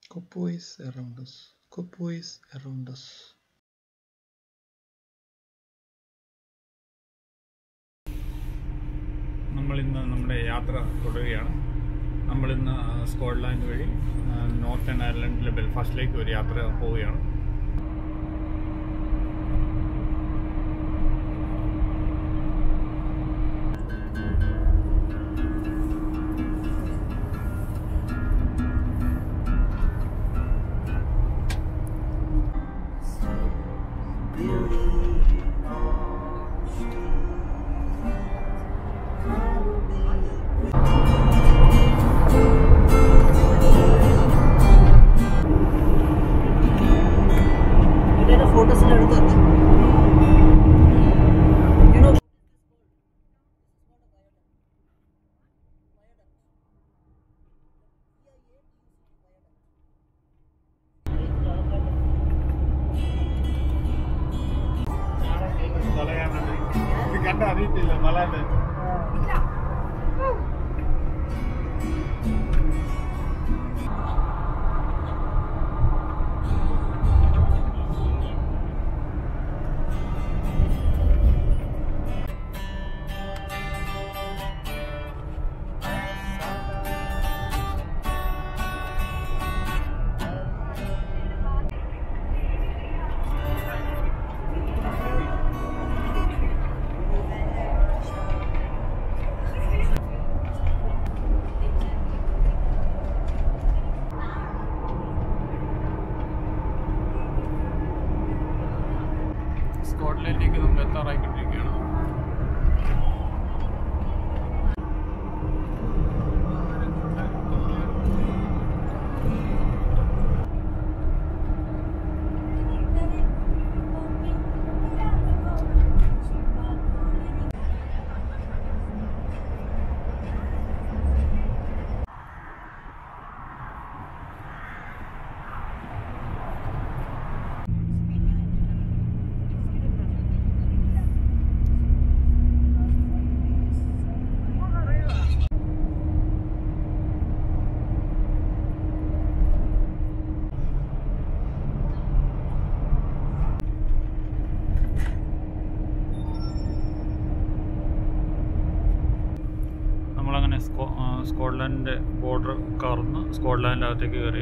Kopo is around us. Kopo is around us. നമ്മളിന്ന് നമ്മുടെ യാത്ര തുടരുകയാണ് നമ്മളിന്ന് സ്കോട്ട്ലാൻഡ് വഴി നോർത്തേൺ അയർലൻഡിലെ ബെൽഫാസ്റ്റിലേക്ക് ഒരു യാത്ര പോവുകയാണ് ഇതിന്റെ ഫോട്ടോസിൽ എടുത്ത് You know, കണ്ട അറിയത്തില്ല മലാന്റെ സ്കോട്ട്ലൻഡിലേക്ക് നമ്മൾ എത്താറായിക്കൊണ്ടിരിക്കുകയാണ് നമ്മളങ്ങനെ സ്കോ ആ, സ്കോട്ട്ലാൻഡിൻ്റെ ബോർഡർ കറന്ന് സ്കോട്ട്ലാൻഡിൻ്റെ അകത്തേക്ക് കയറി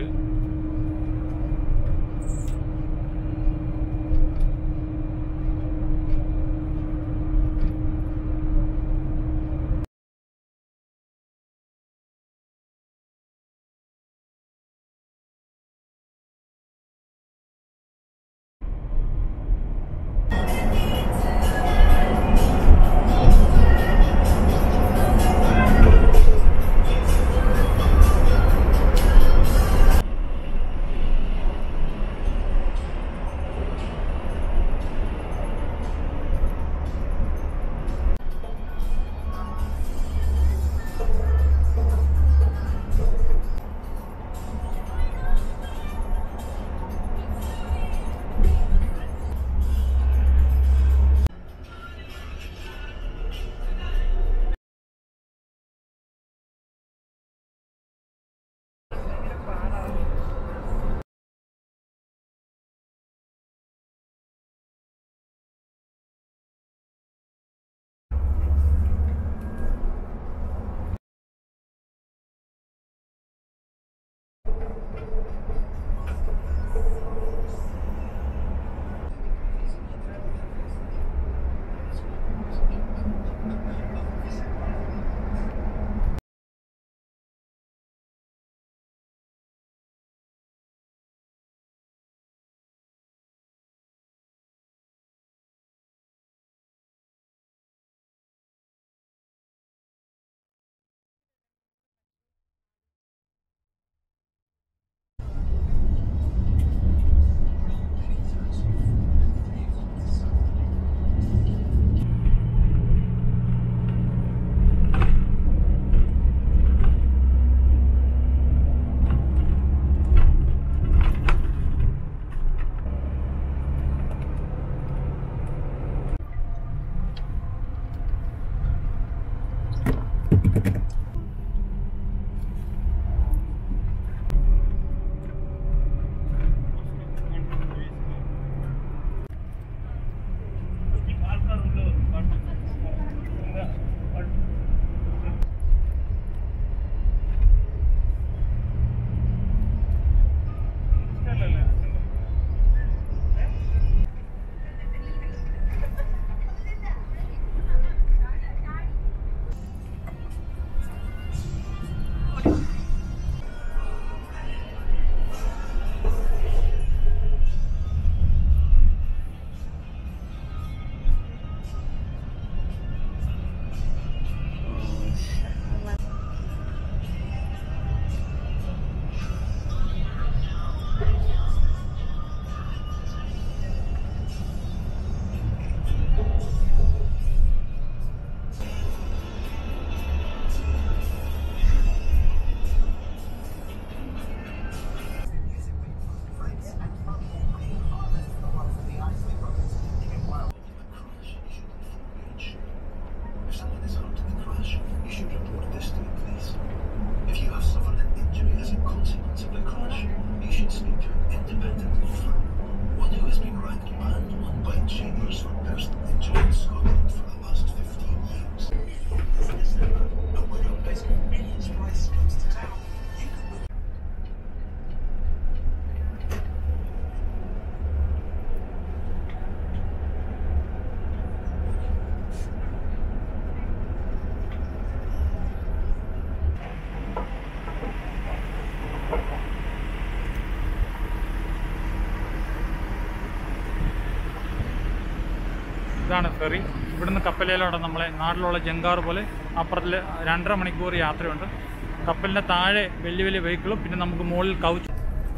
ഇതാണ് ഫെറി ഇവിടുന്ന് കപ്പലിലോടെ നമ്മളെ നാട്ടിലുള്ള ജങ്കാർ പോലെ അപ്പുറത്തിൽ രണ്ടര മണിക്കൂർ യാത്രയുണ്ട് കപ്പലിൻ്റെ താഴെ വലിയ വലിയ വെഹിക്കിളും പിന്നെ നമുക്ക് മുകളിൽ കൗച്ച്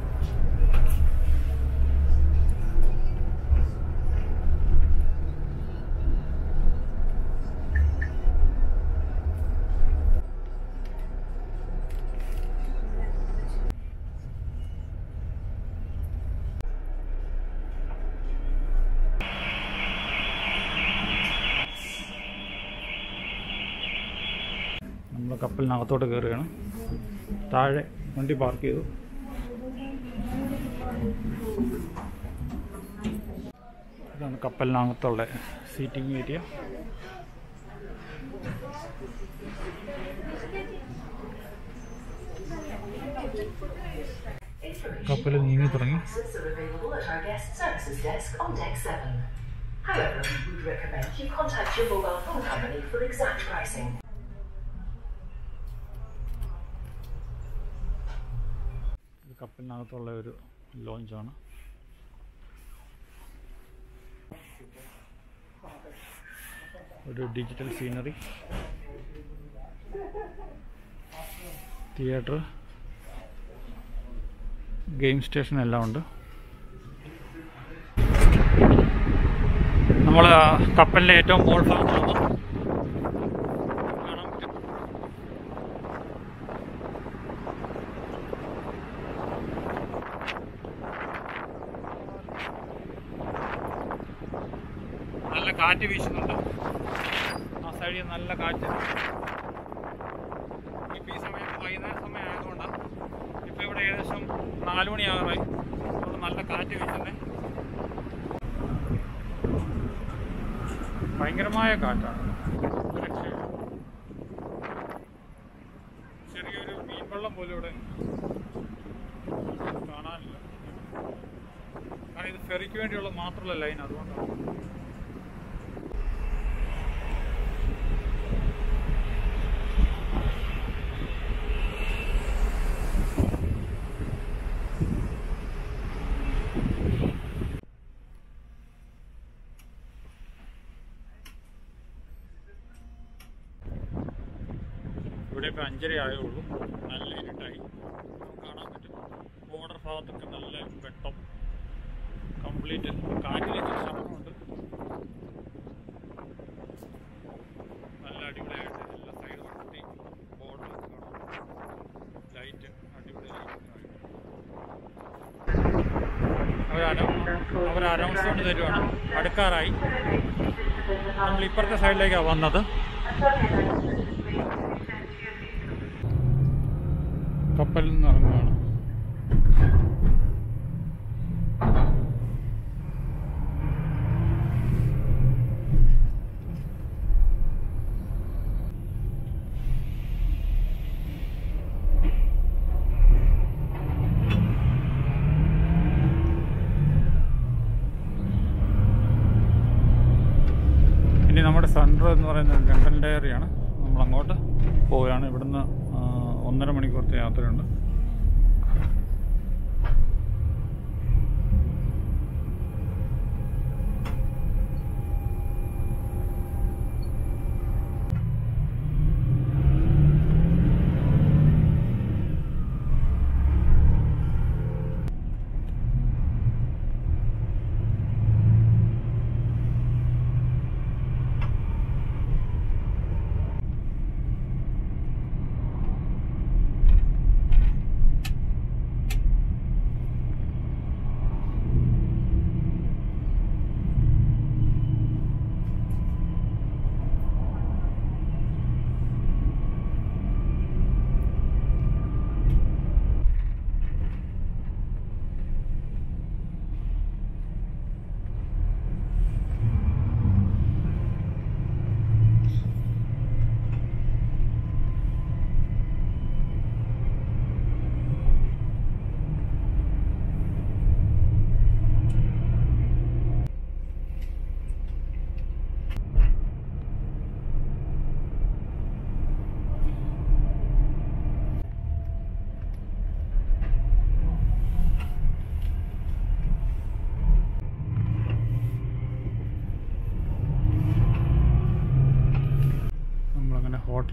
നമ്മൾ കപ്പലിനകത്തോട്ട് കയറുകയാണ് താഴെ വണ്ടി പാർക്ക് ചെയ്തു ഇതാണ് കപ്പലിനകത്തുള്ള സീറ്റിംഗ് ഏരിയ കപ്പൽ നീങ്ങി തുടങ്ങി Access are available at our guest services desk on deck 7. However, we would recommend you contact your mobile phone company for exact pricing. ഇത് കപ്പലിനകത്തുള്ള ഒരു ലോഞ്ചാണ് ഒരു digital scenery theatre game station എല്ലാം ഉണ്ട് നമ്മൾ കപ്പലിൻ്റെ ഏറ്റവും മോൾ ഭാഗത്താണ് കാണാൻ പറ്റും നല്ല കാറ്റ് വീശുന്നുണ്ട് ആ സൈഡിൽ നല്ല കാറ്റ് ഇപ്പം ഈ സമയം വൈകുന്നേര സമയം ആയതുകൊണ്ടാണ് ഇപ്പം ഇവിടെ ഏകദേശം നാല് മണിയാകാറായി അതുകൊണ്ട് നല്ല കാറ്റ് വീശുന്നേ ഭയങ്കരമായ കാറ്റാണ് ഒരു രക്ഷയില്ല. ചെറിയൊരു മീൻവെള്ളം പോലും ഇവിടെ കാണാനില്ല കാരണം ഇത് ഫെറിക്ക് വേണ്ടിയുള്ള മാത്രമുള്ള ലൈൻ അതുകൊണ്ടാണ് ഇവിടെ ഇപ്പോൾ അഞ്ചര ആയേ ഉള്ളൂ നല്ല ഇരുട്ടായി നമുക്ക് കാണാൻ പറ്റും ബോർഡർ ഭാഗത്തൊക്കെ നല്ല വെട്ടം കംപ്ലീറ്റ് കാറ്റിലേക്ക് ശബ്ദമുണ്ട് നല്ല അടിപൊളിയായിട്ട് എല്ലാ സൈഡ് വട്ടി ബോർഡറൊക്കെ കാണാം ലൈറ്റ് അടിപൊളി അവർ അവർ അനൗൺസ്മെന്റ് തരുവാണ് അടുക്കാറായി നമ്മൾ ഇപ്പുറത്തെ സൈഡിലേക്കാണ് വന്നത് കപ്പലിൽ നിന്ന് ഇറങ്ങുകയാണ് ഇനി നമ്മുടെ സെൻറ്റർ എന്ന് പറയുന്നത് ലണ്ടൻ ഡയറിയാണ് നമ്മൾ അങ്ങോട്ട് പോവുകയാണ് ഇവിടുന്ന് ആ, ഒന്നര മണിക്കൂറത്തെ യാത്രയുണ്ട്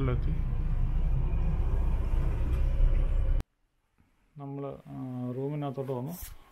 ഹോട്ടലിലെത്തി നമ്മൾ റൂമിനകത്തോട്ട് വന്നു